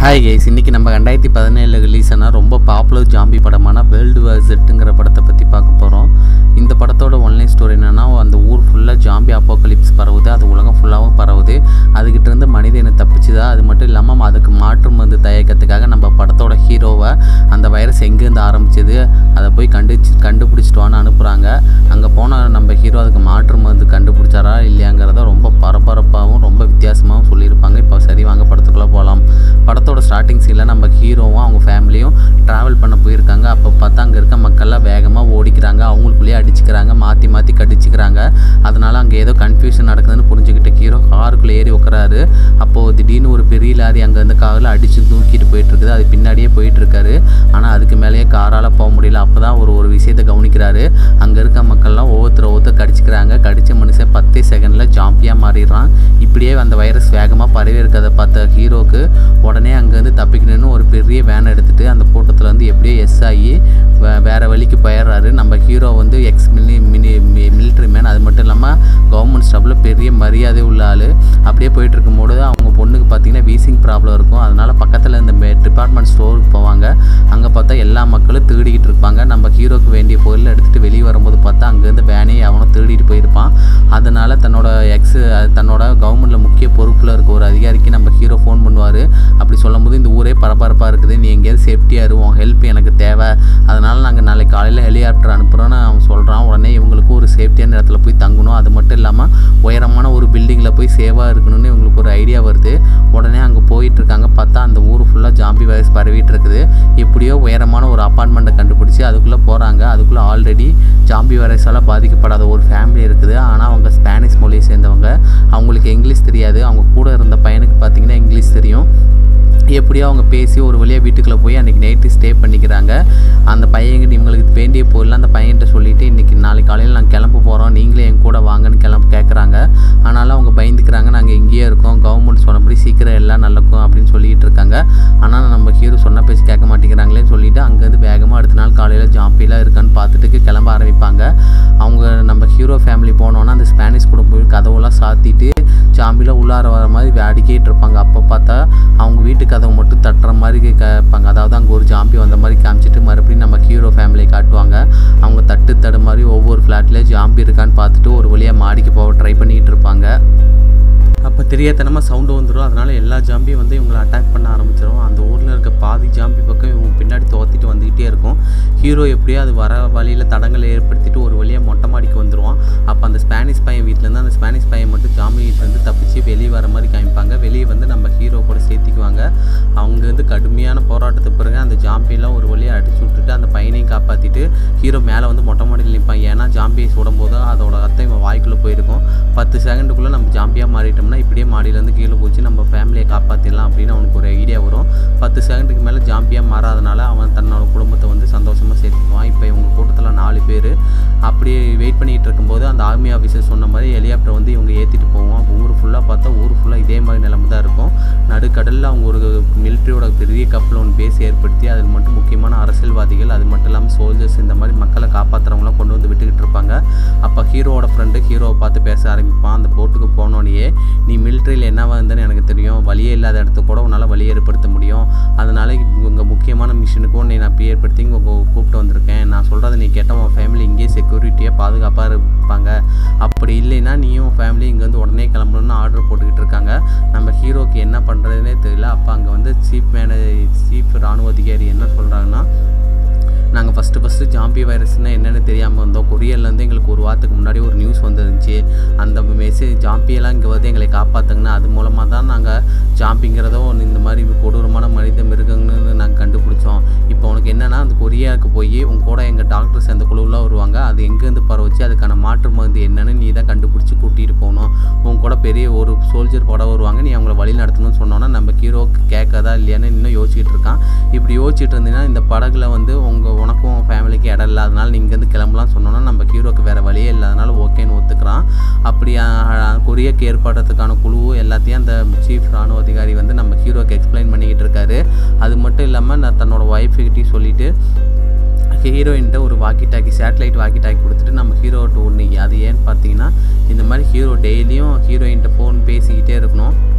hi guys இன்னைக்கு நம்ம ரெண்டாயிரத்தி பதினேழில் ரிலீஸ் ஆன ரொம்ப பாப்புலர் ஜாம்பி படமான வேர்ல்டு வார் ஜெட்டுங்கிற படத்தை பற்றி பார்க்க போகிறோம் இந்த படத்தோட ஒன்லைன் ஸ்டோரி என்னென்னா அந்த ஊர் ஃபுல்லாக ஜாம்பி அப்போக்கலிப்ஸ் பரவுது அது உலகம் ஃபுல்லாகவும் பரவுது அதுக்கிட்ட இருந்து மனிதனை தப்பிச்சுதா அது மட்டும் இல்லாமல் அதுக்கு மாற்று மருந்து தயாரிக்கிறதுக்காக நம்ம படத்தோட ஹீரோவை அந்த வைரஸ் எங்கேருந்து ஆரம்பிச்சது அதை போய் கண்டுச்சு கண்டுபிடிச்சிட்டு வான்னு அனுப்புகிறாங்க அங்கே போன நம்ம ஹீரோ அதுக்கு மாற்று மருந்து கண்டுபிடிச்சாரா இல்லையாங்கிறத ரொம்ப பரபரப்பாகவும் ரொம்ப வித்தியாசமாகவும் சொல்லியிருப்பாங்க இப்போ சரி வாங்க படத்துக்குள்ளே போகலாம் படத்தோட ஸ்டார்டிங் சீனில் நம்ம ஹீரோவும் அவங்க ஃபேமிலியும் ட்ராவல் பண்ண போயிருக்காங்க அப்போ பார்த்தா அங்கே இருக்க மக்கள்லாம் வேகமாக ஓடிக்கிறாங்க அவங்களுக்குள்ளேயே அடிச்சுக்கிறாங்க மாற்றி மாற்றி கடிச்சுக்கிறாங்க அதனால அங்கே ஏதோ கன்ஃபியூஷன் நடக்குதுன்னு புரிஞ்சுக்கிட்ட ஹீரோ காருக்குள்ளே ஏறி உட்காராரு அப்போது திடீர்னு ஒரு பெரிய லாரி அங்கேருந்து காரில் அடித்து தூக்கிட்டு போயிட்டு இருக்குது அது பின்னாடியே போயிட்டு இருக்காரு ஆனால் அதுக்கு மேலேயே காரால் போக முடியல அப்போ தான் ஒரு ஒரு விஷயத்தை கவனிக்கிறாரு அங்கே இருக்க மக்கள்லாம் ஒவ்வொருத்தர் ஒவ்வொருத்தர் கடிச்சிக்கிறாங்க கடிச்ச மனுஷன் பத்தே செகண்டில் ஜாம்பியாக மாறிடுறான் இப்படியே அந்த வைரஸ் வேகமாக பரவி இருக்கிறத பார்த்த ஹீரோக்கு உடனே அங்கேருந்து தப்பிக்கணும்னு ஒரு பெரிய வேனை எடுத்துகிட்டு அந்த கூட்டத்தில் வந்து எப்படியோ எஸ் ஆகி வே வேறு வழிக்கு போயிடுறாரு நம்ம ஹீரோ வந்து ex mini mini military man அது மட்டும் இல்லாமல் கவர்மெண்ட் ஸ்டாஃபில் பெரிய மரியாதை உள்ள ஆள் அப்படியே போயிட்டு இருக்கும்போது அவங்க பொண்ணுக்கு பார்த்தீங்கன்னா வீசிங் ப்ராப்ளம் இருக்கும் அதனால பக்கத்தில் இந்த டிபார்ட்மெண்ட் ஸ்டோருக்கு போவாங்க அங்கே பார்த்தா எல்லா மக்களும் தேடிக்கிட்டு இருப்பாங்க நம்ம ஹீரோக்கு வேண்டிய பொருளை எடுத்துகிட்டு வெளியே வரும்போது பார்த்தா அங்கேருந்து வேனே அவனும் தேடிட்டு போயிருப்பான் அதனால தன்னோட எக்ஸ் தன்னோட கவர்மெண்ட்டில் முக்கிய பொறுப்பில் இருக்க ஒரு அதிகாரிக்கு நம்ம ஹீரோ ஃபோன் பண்ணுவார் அப்படி சொல்லும்போது இந்த ஊரே பரபரப்பாக இருக்குது நீ எங்கேயாவது சேஃப்டியாக இரு உன் ஹெல்ப் எனக்கு தேவை அதனால் நாங்கள் நாளைக்கு காலையில் ஹெலிகாப்டர் அனுப்புகிறோன்னு அவன் சொல்கிறான் உடனே இவங்களுக்கு ஒரு சேஃப்டியான இடத்துல போய் தங்கணும் அது மட்டும் இல்லாமல் உயரமான ஒரு பில்டிங்கில் போய் சேவாக இருக்கணும்னு இவங்களுக்கு ஒரு ஐடியா வருது உடனே அங்கே போயிட்டு இருக்காங்க பார்த்தா அந்த ஊர் ஃபுல்லாக ஜாம்பி வைரஸ் பரவிட்டு இருக்குது எப்படியோ உயரமான ஒரு அப்பார்ட்மெண்ட்டை கண்டுபிடிச்சி அதுக்குள்ளே போகிறாங்க அதுக்குள்ளே ஆல்ரெடி ஜாம்பி வைரஸால் பாதிக்கப்படாத ஒரு ஃபேமிலி இருக்குது ஆனால் அவங்க ஸ்பானிஷ் மொழியை சேர்ந்தவங்க அவங்களுக்கு இங்கிலீஷ் தெரியாது அவங்க கூட இருந்த பையனுக்கு பார்த்தீங்கன்னா இங்கிலீஷ் தெரியும் எப்படியோ அவங்க பேசி ஒரு வழியாக வீட்டுக்குள்ளே போய் அன்றைக்கி நைட்டு ஸ்டே பண்ணிக்கிறாங்க அந்த பையன்கிட்ட இவங்களுக்கு வேண்டிய பொருள் அந்த பையன்கிட்ட சொல்லிவிட்டு இன்றைக்கி நாளைக்கு காலையில் நாங்கள் கிளம்ப போகிறோம் நீங்களே என் கூட வாங்கன்னு கிளம்ப கேட்குறாங்க ஆனாலும் அவங்க பயந்துக்கிறாங்க நாங்கள் இங்கேயே இருக்கோம் கவர்மெண்ட் சொன்னபடி சீக்கிரம் எல்லாம் நல்லக்கும் அப்படின்னு சொல்லிட்டு இருக்காங்க ஆனால் நம்ம ஹீரோ சொன்ன பேச்சு கேட்க மாட்டேங்கிறாங்களேன்னு சொல்லிட்டு அங்கேருந்து வேகமாக அடுத்த நாள் காலையில் ஜாம்பிலாம் இருக்கான்னு பார்த்துட்டு கிளம்ப ஆரம்பிப்பாங்க அவங்க நம்ம ஹீரோ ஃபேமிலி போனோன்னா அந்த ஸ்பானிஷ் கூட போய் கதவுலாம் சாத்திட்டு ஜாம்பியில் உள்ளார வர மாதிரி அடிக்கிட்டு இருப்பாங்க அப்போ பார்த்தா அவங்க வீட்டு கதவை மட்டும் தட்டுற மாதிரி கேட்பாங்க அதாவது அங்கே ஒரு ஜாம்பி வந்த மாதிரி காமிச்சிட்டு மறுபடியும் நம்ம ஹீரோ ஃபேமிலியை காட்டுவாங்க அவங்க தட்டு தடு மாதிரி ஒவ்வொரு ஃப்ளாட்லேயும் ஜாம்பி இருக்கான்னு பார்த்துட்டு ஒரு வழியாக மாடிக்கு போக ட்ரை பண்ணிக்கிட்டு இருப்பாங்க அப்போ தெரியாதனமாக சவுண்டு வந்துடும் அதனால் எல்லா ஜாம்பியும் வந்து இவங்களை அட்டாக் பண்ண ஆரம்பிச்சிடும் அந்த ஊரில் இருக்க பாதி ஜாம்பி பக்கம் இவங்க பின்னாடி துரத்திட்டு வந்துக்கிட்டே இருக்கும் ஹீரோ எப்படியோ அது வர வழியில் தடங்களை ஏற்படுத்திட்டு ஒரு வழியாக மொட்டை மாடிக்கு வந்துடுவான் அப்போ அந்த ஸ்பானிஷ் பையன் வீட்டிலேருந்து அந்த ஸ்பானிஷ் பையன் மட்டும் ஜாம்பிகிட்டேருந்து தப்பிச்சு வெளியே வர மாதிரி காமிப்பாங்க வெளியே வந்து நம்ம ஹீரோ கூட சேர்த்திக்குவாங்க அவங்க வந்து கடுமையான போராட்டத்துக்கு பிறகு அந்த ஜாம்பியெல்லாம் ஒரு வழியாக அடிச்சு விட்டுட்டு அந்த பையனையும் காப்பாற்றிட்டு ஹீரோ மேலே வந்து மொட்டை மாடியில் நிற்பான் ஏன்னா ஜாம்பியை சுடும்போது அதோட ரத்தம் இவன் வாய்க்குள்ளே போயிருக்கும் பத்து செகண்டுக்குள்ளே நம்ம ஜாம்பியாக மாறிட்டோம்னா இப்படியே மாடியிலேருந்து கீழே போச்சு நம்ம ஃபேமிலியை காப்பாற்றிடலாம் அப்படின்னு அவனுக்கு ஒரு ஐடியா வரும் பத்து செகண்டுக்கு மேலே ஜாம்பியாக மாறாதனால அவன் தன்னோட குடும்பத்தை வந்து சந்தோஷமாக சேர்த்துக்குவான் இப்போ இவங்க கூட்டத்தில் நாலு பேர் அப்படியே வெயிட் பண்ணிகிட்டு இருக்கும்போது அந்த ஆர்மி ஆஃபீஸர் சொன்ன மாதிரி ஹெலிகாப்டர் வந்து இவங்க ஏற்றிட்டு போவோம் அப்போ ஊர் ஃபுல்லாக பார்த்தா ஊர் ஃபுல்லாக இதே மாதிரி நிலைமை தான் இருக்கும் நடுக்கடலில் அவங்க ஒரு மிலிட்ரியோட பெரிய கப்பல் ஒன்று பேசி ஏற்படுத்தி அதில் மட்டும் முக்கியமான அரசியல்வாதிகள் அது மட்டும் இல்லாமல் சோல்ஜர்ஸ் இந்த மாதிரி மக்களை காப்பாற்றுறவங்களாம் கொண்டு வந்து விட்டுக்கிட்டு இருப்பாங்க அப்போ ஹீரோவோட ஃப்ரெண்டு ஹீரோவை பார்த்து பேச ஆரம்பிப்பான் அந்த போட்டுக்கு போனோடனே நீ மிலிட்ரியில் என்னவா இருந்தேன்னு எனக்கு தெரியும் வழியே இல்லாத இடத்த கூட உன்னால் வழி ஏற்படுத்த முடியும் அதனால் உங்கள் முக்கியமான மிஷினுக்கும் நீ நான் ஏற்படுத்தி இங்கே கூப்பிட்டு வந்திருக்கேன் நான் சொல்கிறத நீ கேட்டால் உன் ஃபேமிலி இங்கேயே செக்யூரிட்டியாக பாதுகாப்பாக இருப்பாங்க அப்படி இல்லைன்னா நீயும் உன் ஃபேமிலி இங்கேருந்து உடனே கிளம்பணும்னு ஆர்டர் போட்டுக்கிட்டு இருக்காங்க நம்ம ஹீரோக்கு என்ன பண்ணுறதுனே தெரியல அப்போ அங்கே வந்து சீஃப் மேனேஜ் சீஃப் ராணுவ அதிகாரி என்ன சொல்கிறாங்கன்னா நாங்கள் ஃபஸ்ட்டு ஃபஸ்ட்டு ஜாம்பி வைரஸ்னால் என்னென்னு தெரியாமல் வந்தோம் கொரியர்லேருந்து எங்களுக்கு ஒரு வாரத்துக்கு முன்னாடி ஒரு நியூஸ் வந்துருந்துச்சு அந்த மெசேஜ் ஜாம்பியெல்லாம் இங்கே வந்து எங்களை காப்பாற்றுங்கன்னு அது மூலமாக தான் நாங்கள் ஜாம்பிங்கிறதோ இந்த மாதிரி கொடூரமான மனித மிருகங்கன்னு நாங்கள் கண்டுபிடிச்சோம் இப்போ உனக்கு என்னென்னா அந்த கொரியாவுக்கு போய் உங்க கூட எங்கள் டாக்டர்ஸ் அந்த குழுவில் வருவாங்க அது எங்கேருந்து பரவச்சு அதுக்கான மாற்று மருந்து என்னன்னு நீ தான் கண்டுபிடிச்சி கூட்டிகிட்டு போகணும் உன் கூட பெரிய ஒரு சோல்ஜர் படம் வருவாங்க நீ அவங்கள வழி நடத்தணும்னு சொன்னோன்னா நம்ம ஹீரோக்கு கேட்காதா இல்லையான்னு இன்னும் யோசிச்சுட்டு இருக்கான் இப்படி யோசிச்சுட்டு இருந்தீங்கன்னா இந்த படகுல வந்து உங்கள் உனக்கும் உன் ஃபேமிலிக்கு இடம் இல்லாதனால நீ இங்கேருந்து கிளம்பலாம் சொன்னோன்னா நம்ம ஹீரோக்கு வேறு வழியே இல்லாதனால ஓகேன்னு ஒத்துக்கிறான் அப்படி அஹ், கொரியாக்கு ஏற்படுறதுக்கான குழு எல்லாத்தையும் அந்த சீஃப் ராணுவ அதிகாரி வந்து நம்ம ஹீரோக்கு எக்ஸ்பிளைன் பண்ணிக்கிட்டு இருக்காரு அது மட்டும் இல்லாமல் நான் தன்னோட ஒய்ஃபுக்கிட்டையும் சொல்லிட்டு ஹீரோயின்ட்ட ஒரு walkie talkie satellite walkie talkie கொடுத்துட்டு நம்ம ஹீரோட்ட ஒன்று அது ஏன்னு பார்த்தீங்கன்னா இந்த மாதிரி ஹீரோ டெய்லியும் ஹீரோயின்ட்ட ஃபோன் பேசிக்கிட்டே இருக்கணும்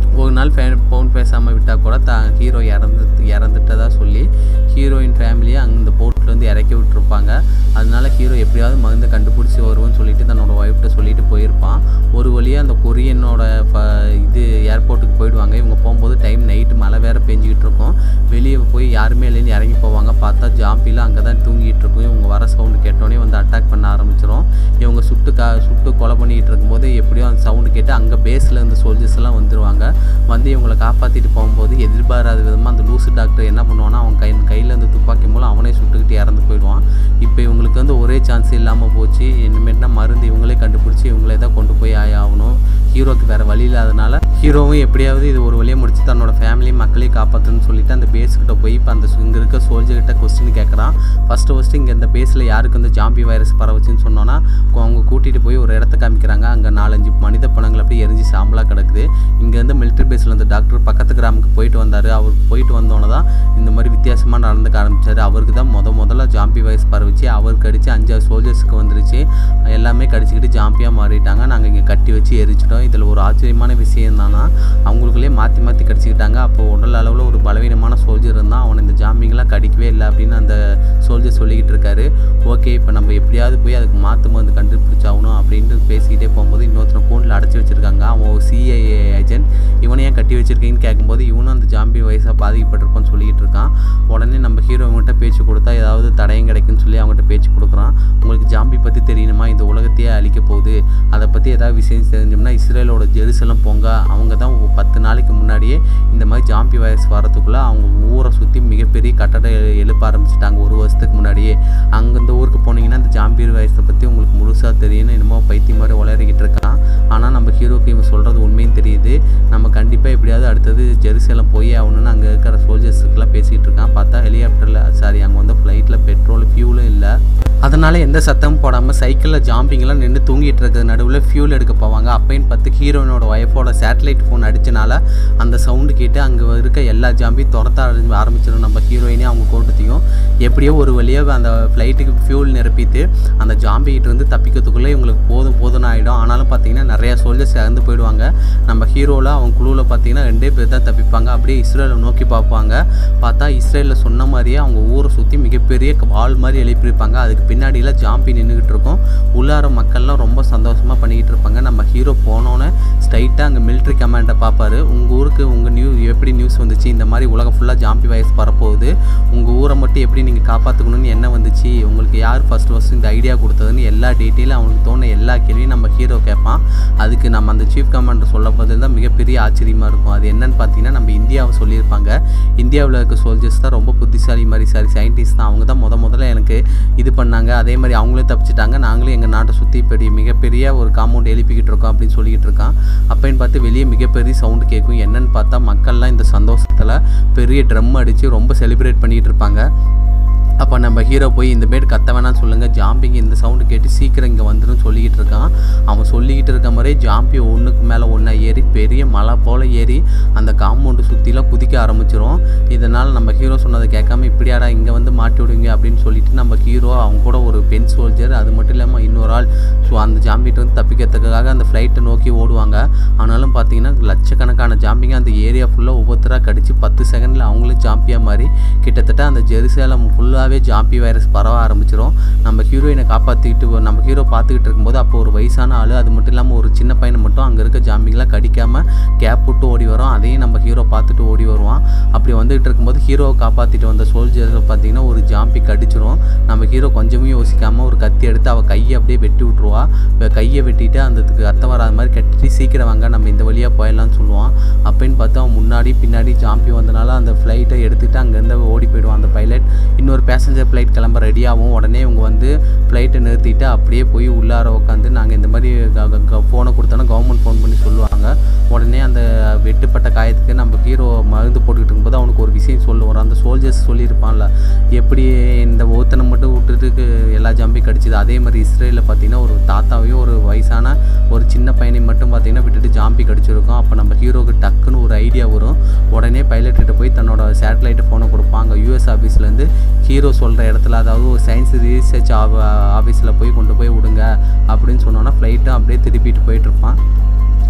ஒரு நாள் ஃபே ஃபோன் பேசாமல் விட்டால் கூட த ஹீரோ இறந்து இறந்துட்டதா சொல்லி ஹீரோயின் ஃபேமிலியை அந்த போட்லேருந்து இறக்கி விட்டுருப்பாங்க அதனால ஹீரோ எப்படியாவது மருந்தை கண்டுபிடிச்சி வருவோன்னு சொல்லிட்டு தன்னோட ஒய்ஃப்ட்ட சொல்லிட்டு போயிருப்பான் ஒரு வழியாக அந்த கொரியனோட ஃப இது ஏர்போர்ட்டுக்கு போயிடுவாங்க இவங்க போகும்போது டைம் நைட்டு மழை வேறு பெஞ்சிக்கிட்டு இருக்கும் வெளியே போய் யாருமே இல்லைன்னு இறங்கி போவாங்க பார்த்தா ஜாம்பிலாம் அங்கே தான் தூங்கிட்டு இருக்கும் இவங்க வர சவுண்டு கேட்டோடனே வந்து அட்டாக் பண்ண ஆரம்பிச்சிடும் இவங்க சுட்டு கா சுட்டு கொலை பண்ணிகிட்டு இருக்கும்போது எப்படியோ அந்த சவுண்டு கேட்டு அங்கே பேஸில் இருந்த சோல்ஜர்ஸ் எல்லாம் வந்துருவாங்க வந்து இவங்களை காப்பாற்றிட்டு போகும்போது எதிர்பாராத விதமாக அந்த லூசு டாக்டர் என்ன பண்ணுவான்னா அவன் கை கையில் இருந்து துப்பாக்கி மூலம் அவனே சுட்டுக்கிட்டு இறந்து போயிடுவான் இப்போ இவங்களுக்கு வந்து ஒரே சான்ஸ் இல்லாமல் போச்சு இனிமேட்னா மருந்து இவங்களே கண்டுபிடிச்சி இவங்களே தான் கொண்டு போய் ஆய் ஆகணும் ஹீரோக்கு வேறு வழி இல்லாதனால ஹீரோவும் எப்படியாவது இது ஒரு வழியை முடிச்சு தன்னோட ஃபேமிலி மக்களையும் காப்பாற்றணும்னு சொல்லிட்டு அந்த பேஸ்கிட்ட போய் இப்போ அந்த இங்கே இருக்க சோல்ஜர்கிட்ட கொஸ்டின் கேட்குறான் ஃபஸ்ட்டு ஃபஸ்ட்டு இங்கே இந்த பேஸில் யாருக்கு வந்து ஜாம்பி வைரஸ் பரவுச்சுன்னு சொன்னோன்னா அவங்க கூட்டிகிட்டு போய் ஒரு இடத்த காமிக்கிறாங்க அங்கே நாலஞ்சு மனித பணங்கள் அப்படியே எரிஞ்சு சாம்பலாக கிடக்குது இங்கேருந்து மிலிட்ரி பேஸில் அந்த டாக்டர் பக்கத்து கிராமுக்கு போயிட்டு வந்தார் அவர் போயிட்டு வந்தோன்னே தான் இந்த மாதிரி வித்தியாசமாக நடந்துக்க ஆரம்பிச்சார் அவருக்கு தான் முத முதல்ல ஜாம்பி வைரஸ் பரவுச்சு அவருக்கு அடித்து அஞ்சாறு சோல்ஜர்ஸுக்கு வந்துருச்சு எல்லாமே கடிச்சிக்கிட்டு ஜாம்பியாக மாறிட்டாங்க நாங்கள் இங்கே கட்டி வச்சு எரிச்சிட்டோம் இதில் ஒரு ஆச்சரியமான விஷயம் என்னன்னா அவங்களுக்குள்ளே மாற்றி மாற்றி கடிச்சிக்கிட்டாங்க அப்போ உடல் அளவில் ஒரு பலவீனமான சோல்ஜர் இருந்தால் அவனை இந்த ஜாம்பிங்கெலாம் கடிக்கவே இல்லை அப்படின்னு அந்த சோல்ஜர் சொல்லிக்கிட்டு இருக்காரு ஓகே இப்போ நம்ம எப்படியாவது போய் அதுக்கு மாற்று மருந்து கண்டுபிடிச்சாகணும் அப்படின்ட்டு பேசிக்கிட்டே போகும்போது இன்னொருத்தனை கூண்டில் அடைச்சி வச்சுருக்காங்க அவன் ஒரு சிஐஏ ஏஜென்ட் இவனை ஏன் கட்டி வச்சிருக்கீங்கன்னு கேட்கும்போது இவனும் அந்த ஜாம்பி வயசாக பாதிக்கப்பட்டிருப்பான்னு சொல்லிக்கிட்டு இருக்கான் உடனே நம்ம ஹீரோ அவங்ககிட்ட பேச்சு கொடுத்தா ஏதாவது தடயம் கிடைக்குன்னு சொல்லி அவங்ககிட்ட பேச்சு கொடுக்குறான் உங்களுக்கு ஜாம்பி பற்றி தெரியணுமா இந்த உலகத்தையே அழிக்க போகுது அதை பற்றி ஏதாவது விஷயம் தெரிஞ்சோம்னா இஸ்ரேலோட ஜெருசலம் போங்க அவங்க தான் ஒரு பத்து நாளைக்கு முன்னாடியே இந்த மாதிரி ஜாம்பி வைரஸ் வரதுக்குள்ளே அவங்க ஊரை சுற்றி மிகப்பெரிய கட்டடம் எ- எழுப்ப ஆரம்பிச்சிட்டாங்க ஒரு வருஷத்துக்கு முன்னாடியே அங்கே இந்த ஊருக்கு போனீங்கன்னா இந்த ஜாம்பி வைரஸை பற்றி உங்களுக்கு முழுசாக தெரியும்னு என்னமோ பைத்தியம் மாதிரி உளறிக்கிட்டு இருக்கான் ஆனால் நம்ம ஹீரோக்கு இவன் சொல்கிறது உண்மையும் தெரியுது நம்ம கண்டிப்பாக எப்படியாவது அடுத்தது ஜெருசலம் போய் ஆகணும்னு அங்கே இருக்கிற சோல்ஜர்ஸுக்கெல்லாம் பேசிகிட்டு இருக்கான் பார்த்தா ஹெலிகாப்டரில் சாரி அங்கே வந்து ஃப்ளைட்டில் பெட்ரோல் ஃபியூலும் இல்லை அதனால் எந்த சத்தமும் போடாமல் சைக்கிளில் ஜாம்பிங்லாம் நின்று தூங்கிட்டு இருக்கிறது நடுவில் ஃபியூல் எடுக்க போவாங்க அப்பைன்னு பார்த்து ஹீரோயினோட ஒய்ஃபோட சேட்டலைட் ஃபோன் அடிச்சனால அந்த சவுண்டு கேட்டு அங்கே இருக்க எல்லா ஜாம்பியும் துரத்த ஆரம்பி- ஆரம்பிச்சிடும் நம்ம ஹீரோயினே அவங்க கூட்டத்தையும் எப்படியோ ஒரு வழியாக அந்த ஃப்ளைட்டுக்கு ஃபியூல் நிரப்பிட்டு அந்த ஜாம்பிகிட்ட இருந்து தப்பிக்கிறதுக்குள்ளே இவங்களுக்கு போதும் போதும்னு ஆகிடும் ஆனாலும் பார்த்தீங்கன்னா நிறையா சோல்ஜர்ஸ் இறந்து போயிடுவாங்க நம்ம ஹீரோவில் அவன் குழுவில் பார்த்தீங்கன்னா ரெண்டே பேர் தான் தப்பிப்பாங்க அப்படியே இஸ்ரேலை நோக்கி பார்ப்பாங்க பார்த்தா இஸ்ரேலில் சொன்ன மாதிரியே அவங்க ஊரை சுற்றி மிகப்பெரிய வால் மாதிரி எழுப்பியிருப்பாங்க அதுக்கு பின்னாடியில் ஜாம்பி நின்றுக்கிட்டு இருக்கும் உள்ளார மக்கள்லாம் ரொம்ப சந்தோஷமாக பண்ணிக்கிட்டு இருப்பாங்க நம்ம ஹீரோ போனோன்னே ஸ்ட்ரைட்டாக அங்கே military கமாண்டை பார்ப்பாரு உங்கள் ஊருக்கு உங்கள் நியூ எப்படி நியூஸ் வந்துச்சு இந்த மாதிரி உலகம் ஃபுல்லாக ஜாம்பி வைரஸ் பரப்போகுது உங்கள் ஊரை மட்டும் எப்படி நீங்கள் காப்பாற்றணும்னு என்ன வந்துச்சு உங்களுக்கு யார் ஃபஸ்ட் ஃபஸ்ட் இந்த ஐடியா கொடுத்ததுன்னு எல்லா டீட்டெயிலும் அவனுக்கு தோணு எல்லா கேள்வியும் நம்ம ஹீரோ கேட்பான் அதுக்கு நம்ம அந்த சீஃப் கமாண்டர் சொல்ல பதில் தான் மிகப்பெரிய ஆச்சரியமாக இருக்கும் அது என்னன்னு பார்த்தீங்கன்னா நம்ம இந்தியாவை சொல்லியிருப்பாங்க இந்தியாவில் இருக்க சோல்ஜர்ஸ் தான் ரொம்ப புத்திசாலி மாதிரி சாரி சயின்டிஸ்ட் தான் அவங்க தான் முத முதல்ல எனக்கு இது பண்ணாங்க அதே மாதிரி அவங்களும் தப்பிச்சிட்டாங்க நாங்களும் எங்கள் நாட்டை சுற்றி பெரிய மிகப்பெரிய ஒரு காம்பவுண்ட் எழுப்பிக்கிட்டு இருக்கோம் அப்படின்னு சொல்லிக்கிட்டு இருக்கான் அப்போன்னு பார்த்து வெளியே மிகப்பெரிய சவுண்டு கேட்கும் என்னன்னு பார்த்தா மக்கள்லாம் இந்த சந்தோஷத்தில் பெரிய ட்ரம் அடித்து ரொம்ப செலிப்ரேட் பண்ணிகிட்டு இருப்பாங்க அப்போ நம்ம ஹீரோ போய் இந்த பேர் கத்த வேணாம்னு சொல்லுங்கள் ஜாம்பிங்க இந்த சவுண்டு கேட்டு சீக்கிரம் இங்கே வந்துடும் சொல்லிக்கிட்டு இருக்கான் அவன் சொல்லிக்கிட்டு இருக்க மாதிரியே ஜாம்பி ஒன்றுக்கு மேலே ஒன்றா ஏறி பெரிய மலை போல் ஏறி அந்த காம்பவுண்டு சுற்றிலாம் குதிக்க ஆரம்பிச்சிரும் இதனால் நம்ம ஹீரோ சொன்னதை கேட்காம இப்படியாடா இங்கே வந்து மாட்டி விடுவீங்க அப்படின்னு சொல்லிட்டு நம்ம ஹீரோ அவங்க கூட ஒரு பெண் சோல்ஜர் அது மட்டும் இல்லாமல் இன்னொரு ஆள் ஸோ அந்த ஜாம்பிகிட்ட வந்து தப்பிக்கிறதுக்காக அந்த ஃப்ளைட்டை நோக்கி ஓடுவாங்க ஆனாலும் பார்த்தீங்கன்னா லட்சக்கணக்கான ஜாம்பிங்க அந்த ஏரியா ஃபுல்லாக ஒவ்வொருத்தராக கடிச்சு பத்து செகண்டில் அவங்களும் ஜாம்பியாக மாறி கிட்டத்தட்ட அந்த ஜெருசலம் ஃபுல்லாகவே ஜாம்பி வைரஸ் பரவ ஆரம்பிச்சிரும் நம்ம ஹீரோயினை காப்பாற்றிக்கிட்டு நம்ம ஹீரோ பார்த்துக்கிட்டு இருக்கும்போது அப்போ ஒரு வயசான ஆள் அது மட்டும் இல்லாமல் ஒரு சின்ன பையனை மட்டும் அங்கே இருக்க ஜாம்பிங்களாம் கடிக்காமல் கேப் விட்டு ஓடி வரும் அதையும் நம்ம ஹீரோ பார்த்துட்டு ஓடி வருவான் அப்படி வந்துகிட்டு இருக்கும்போது ஹீரோவை காப்பாற்றிட்டு வந்த சோல்ஜர்ஸை பார்த்தீங்கன்னா ஒரு ஜாம்பி கடிச்சிரும் நம்ம ஹீரோ கொஞ்சமும் யோசிக்காமல் ஒரு கத்தி எடுத்து அவள் கையை அப்படியே வெட்டி விட்ருவா வெ- கையை வெட்டிட்டு அந்த இதுக்கு ரத்தம் வராத மாதிரி கட்டி சீக்கிரம் வாங்க நம்ம இந்த வழியாக போயிடலாம்னு சொல்லுவான் அப்படின்னு பார்த்து அவன் முன்னாடி பின்னாடி ஜாம்பி வந்தனால அந்த ஃப்ளைட்டை எடுத்துகிட்டு அங்கேருந்து ஓடி போயிடுவான் அந்த பைலட் இன்னொரு பேசஞ்சர் ஃப்ளைட் கிளம்ப ரெடியாகும் உடனே இவங்க வந்து ஃப்ளைட்டை நிறுத்திட்டு அப்படியே போய் உள்ளார உட்காந்து நாங்கள் இந்த மாதிரி ஃபோனை கொடுத்தோன்னா கவர்மெண்ட் ஃபோன் பண்ணி சொல்லுவாங்க உடனே அந்த வெட்டுப்பட்ட காயத்துக்கு நம்ம ஹீரோ மருந்து போட்டுக்கிட்டு இருக்கும்போது அவனுக்கு ஒரு விஷயம் சொல்லுவார் அந்த சோல்ஜர்ஸ் சொல்லியிருப்பான்ல எப்படி இந்த ஒருத்தனை மட்டும் விட்டுட்டு எல்லா ஜாம்பி கடிச்சிது அதே மாதிரி இஸ்ரேலில் பார்த்தீங்கன்னா ஒரு தாத்தாவையும் ஒரு வயசான ஒரு சின்ன பையனை மட்டும் பார்த்தீங்கன்னா விட்டுட்டு ஜாம்பி கடிச்சிருக்கோம் அப்போ நம்ம ஹீரோக்கு டக்குன்னு ஒரு ஐடியா வரும் உடனே பைலட்கிட்ட போய் தன்னோட சேட்டலைட் ஃபோனை கொடுப்பாங்க யூஎஸ் ஆஃபீஸ்லேருந்து ஹீரோ சொல்கிற இடத்துல அதாவது ஒரு சயின்ஸ் ரீசர்ச் ஆஃபீஸில் போய் கொண்டு போய் விடுங்க அப்படின்னு சொன்னோன்னா ஃப்ளைட்டும் அப்படியே திருப்பிட்டு போயிட்டு இருப்பான்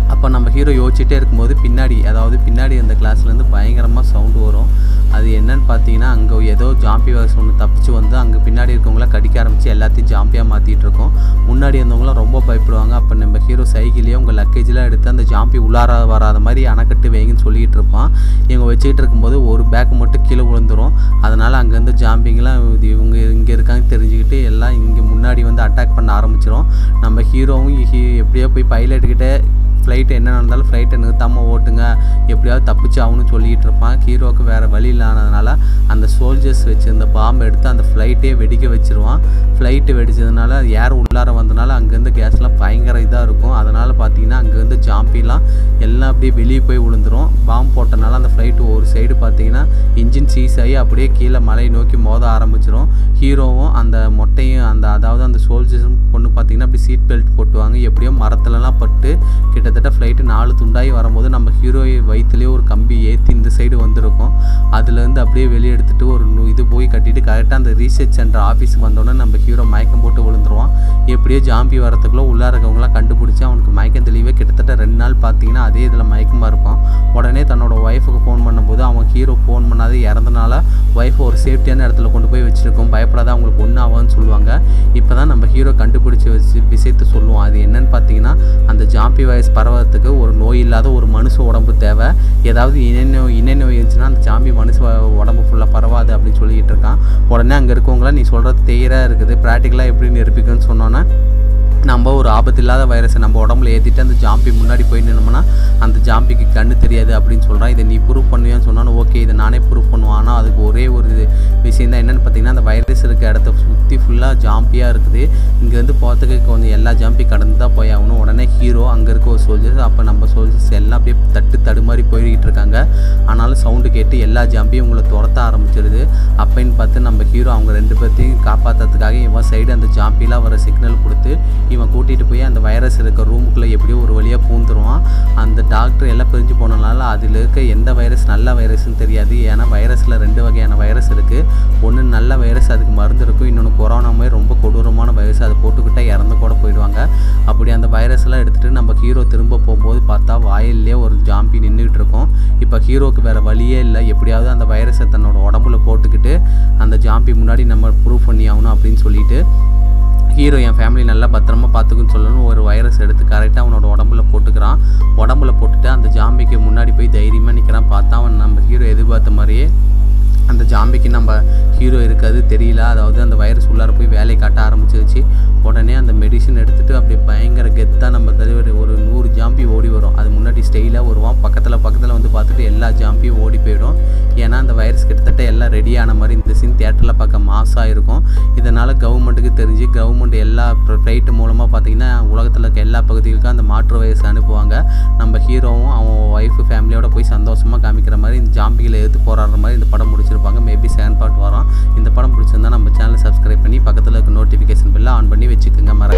அப்போ நம்ம ஹீரோ யோசிச்சுட்டே இருக்கும்போது பின்னாடி அதாவது பின்னாடி அந்த கிளாஸ்லேருந்து பயங்கரமாக சவுண்டு வரும் அது என்னன்னு பார்த்தீங்கன்னா அங்கே ஏதோ ஜாம்பி வைரஸ் ஒன்று தப்பிச்சு வந்து அங்கே பின்னாடி இருக்கவங்கள கடிக்க ஆரம்பித்து எல்லாத்தையும் ஜாம்பியாக மாற்றிட்டு இருக்கோம் முன்னாடி இருந்தவங்களாம் ரொம்ப பயப்படுவாங்க அப்போ நம்ம ஹீரோ சைக்கிளையே உங்கள் லக்கேஜெலாம் எடுத்து அந்த ஜாம்பி உள்ளார வராத மாதிரி அணைக்கட்டு வைங்கன்னு சொல்லிட்டு இருப்பான் இவங்க வச்சுக்கிட்டு இருக்கும்போது ஒரு பேக் மட்டும் கீழே விழுந்துரும் அதனால் அங்கேருந்து ஜாம்பிங்கெலாம் இது இவங்க இங்கே இருக்காங்க தெரிஞ்சுக்கிட்டு எல்லாம் இங்கே முன்னாடி வந்து அட்டாக் பண்ண ஆரம்பிச்சிரும் நம்ம ஹீரோவும் ஹீ எப்படியோ போய் பைலட்டுக்கிட்ட ஃப்ளைட் என்ன நடந்தாலும் ஃப்ளைட்டை நிறுத்தாமல் ஓட்டுங்க எப்படியாவது தப்பிச்சு ஆகணும்னு சொல்லிக்கிட்டு இருப்பான் ஹீரோவுக்கு வேறு வழி இல்லாததுனால அந்த சோல்ஜர்ஸ் வச்சிருந்த பாம்பை எடுத்து அந்த ஃப்ளைட்டே வெடிக்க வச்சிருவான் ஃப்ளைட்டு வெடிச்சதுனால ஏர் உள்ளார வந்தனால அங்கேருந்து கேஸ்லாம் பயங்கர இதாக இருக்கும் அதனால் பார்த்தீங்கன்னா அங்கேருந்து ஜாம்பிலாம் எல்லாம் அப்படியே வெளியே போய் விழுந்துரும் பாம்பு போட்டனால அந்த ஃப்ளைட்டு ஒரு சைடு பார்த்தீங்கன்னா இன்ஜின் சீஸ் ஆகி அப்படியே கீழே மலை நோக்கி மோத ஆரம்பிச்சிரும் ஹீரோவும் அந்த மொட்டையும் அந்த அதாவது அந்த சோல்ஜர்ஸும் பொண்ணு பார்த்தீங்கன்னா அப்படி சீட் பெல்ட் போட்டுவாங்க எப்படியோ மரத்துலலாம் பட்டு கிட்டத்தட்ட ஃப்ளைட்டு நாலு துண்டாகி வரும்போது நம்ம ஹீரோ வயிற்றுலேயே ஒரு கம்பி ஏற்றி இந்த சைடு வந்திருக்கும் அதுலேருந்து அப்படியே வெளியே எடுத்துகிட்டு ஒரு நு- இது போய் கட்டிட்டு கரெக்டாக அந்த ரீசர்ச் சென்டர் ஆஃபீஸுக்கு வந்தோடனே நம்ம ஹீரோ மயக்கம் போட்டு விழுந்துருவான் எப்படியோ ஜாம்பி வரத்துக்குள்ளே உள்ளார இருக்கவங்களாம் கண்டுபிடிச்சி அவனுக்கு மயக்கம் தெளிவே கிட்டத்தட்ட ரெண்டு நாள் பார்த்தீங்கன்னா அதே இதில் மயக்கமாக இருப்பான் உடனே தன்னோட ஒய்ஃபுக்கு ஃபோன் பண்ணும்போது அவன் ஹீரோ ஃபோன் பண்ணாது இறந்தனால ஒய்ஃபை ஒரு சேஃப்டியான இடத்துல கொண்டு போய் வச்சுருக்கோம் பயப்படாத அவங்களுக்கு ஒன்றும் ஆகும்னு சொல்லுவாங்க இப்போ தான் நம்ம ஹீரோ கண்டுபிடிச்சி வச்சு விஷயத்தை சொல்லுவோம் அது என்னன்னு பார்த்தீங்கன்னா அந்த ஜாம்பி வைரஸ் பரவறதுக்கு ஒரு நோய் இல்லாத ஒரு மனுஷ உடம்பு தேவை ஏதாவது இணை நோய் இணை நோய் இருந்துச்சுன்னா அந்த ஜாம்பி மனுஷ வ- உடம்பு ஃபுல்லாக பரவாது அப்படின்னு சொல்லிட்டு இருக்கான் உடனே அங்கே இருக்கவங்களாம் நீ சொல்கிறது தெய்யராக இருக்குது ப்ராக்டிக்கலாக எப்படி நிரூபிக்குன்னு சொன்னோன்னே நம்ம ஒரு ஆபத்து இல்லாத வைரஸை நம்ம உடம்புல ஏற்றிட்டு அந்த ஜாம்பி முன்னாடி போய் நின்னோம்னா அந்த ஜாம்பிக்கு கண்ணு தெரியாது அப்படின்னு சொல்கிறான் இதை நீ ப்ரூவ் பண்ணுவேன்னு சொன்னாலும் ஓகே இதை நானே ப்ரூவ் பண்ணுவேன் ஆனால் அதுக்கு ஒரே ஒரு விஷயம் தான் என்னென்னு பார்த்தீங்கன்னா அந்த வைரஸ் இருக்க இடத்த சுற்றி ஃபுல்லாக ஜாம்பியாக இருக்குது இங்கேருந்து போகிறதுக்கு கொஞ்சம் எல்லா ஜாம்பி கடந்து தான் போய் ஆகணும் உடனே ஹீரோ அங்கே இருக்க ஒரு சோல்ஜர்ஸ் அப்போ நம்ம சோல்ஜர்ஸ் எல்லாம் அப்படியே தட்டு தடுமாறி போய்கிட்டு இருக்காங்க ஆனாலும் சவுண்டு கேட்டு எல்லா ஜாம்பியும் உங்களை துரத்த ஆரம்பிச்சிருது அப்பன்னு பார்த்து நம்ம ஹீரோ அவங்க ரெண்டு பேர்த்தையும் காப்பாற்றுறதுக்காக இவன் சைடு அந்த ஜாம்பிலாம் வர சிக்னல் கொடுத்து இவன் கூட்டிகிட்டு போய் அந்த வைரஸ் இருக்க ரூமுக்குள்ளே எப்படியோ ஒரு வழியாக பூந்துருவான் அந்த டாக்டர் எல்லாம் பிரிஞ்சு போனனால அதில் இருக்க எந்த வைரஸ் நல்ல வைரஸ்னு தெரியாது ஏன்னா வைரஸில் ரெண்டு வகையான வைரஸ் இருக்குது ஒன்று நல்ல வைரஸ் அதுக்கு மருந்து இருக்கும் இன்னொன்று கொரோனா மாதிரி ரொம்ப கொடூரமான வைரஸ் அதை போட்டுக்கிட்டா இறந்து கூட போயிடுவாங்க அப்படி அந்த வைரஸ்லாம் எடுத்துகிட்டு நம்ம ஹீரோ திரும்ப போகும்போது பார்த்தா வாயிலே ஒரு ஜாம்பி நின்றுட்டு இருக்கும் இப்போ ஹீரோக்கு வேறு வழியே இல்லை எப்படியாவது அந்த வைரஸை தன்னோட உடம்புல போட்டுக்கிட்டு அந்த ஜாம்பி முன்னாடி நம்ம ப்ரூவ் பண்ணி ஆகணும் அப்படின்னு சொல்லிட்டு ஹீரோ என் ஃபேமிலி நல்லா பத்திரமா பார்த்துக்குன்னு சொல்லணும் ஒரு வைரஸ் எடுத்து கரெக்டாக அவனோட உடம்புல போட்டுக்கிறான் உடம்புல போட்டுட்டு அந்த ஜாம்பிக்கு முன்னாடி போய் தைரியமாக நிற்கிறான் பார்த்தா அவன் நம்ம ஹீரோ எதிர்பார்த்த மாதிரியே அந்த ஜாம்பிக்கு நம்ம ஹீரோ இருக்காது தெரியல அதாவது அந்த வைரஸ் உள்ளார போய் வேலையை காட்ட ஆரம்பிச்சிருச்சு உடனே அந்த மெடிசன் எடுத்துட்டு அப்படியே பயங்கர கெத்தாக நம்ம தலைவர் ஒரு நூறு ஜாம்பி ஓடி வரும் அது முன்னாடி ஸ்டைலாக வருவான் பக்கத்தில் பக்கத்தில் வந்து பார்த்துட்டு எல்லா ஜாம்பியும் ஓடி போயிடும் ஏன்னா அந்த வைரஸ் கிட்டத்தட்ட எல்லாம் ரெடியான மாதிரி இந்த சீன் தேட்டரில் பார்க்க மாசாக இருக்கும் இதனால் கவர்மெண்ட்டுக்கு தெரிஞ்சு கவர்மெண்ட் எல்லா ஃப்ளைட்டு மூலமாக பார்த்தீங்கன்னா உலகத்தில் இருக்க எல்லா பகுதிகளுக்கும் அந்த மாற்று வைரஸ் அனுப்புவாங்க நம்ம ஹீரோவும் அவன் ஒய்ஃபு ஃபேமிலியோட போய் சந்தோஷமாக காமிக்கிற மாதிரி இந்த ஜாம்பிகளை எடுத்து போராடுற மாதிரி இந்த படம் முடிச்சிருப்பாங்க மேபி செகண்ட் பார்ட் வரும் இந்த படம் பிடிச்சிருந்தா நம்ம சேனலை சப்ஸ்கிரைப் பண்ணி பக்கத்தில் இருக்க நோட்டிஃபிகேஷன் பில்லை ஆன் பண்ணி வச்சுக்கோங்க மற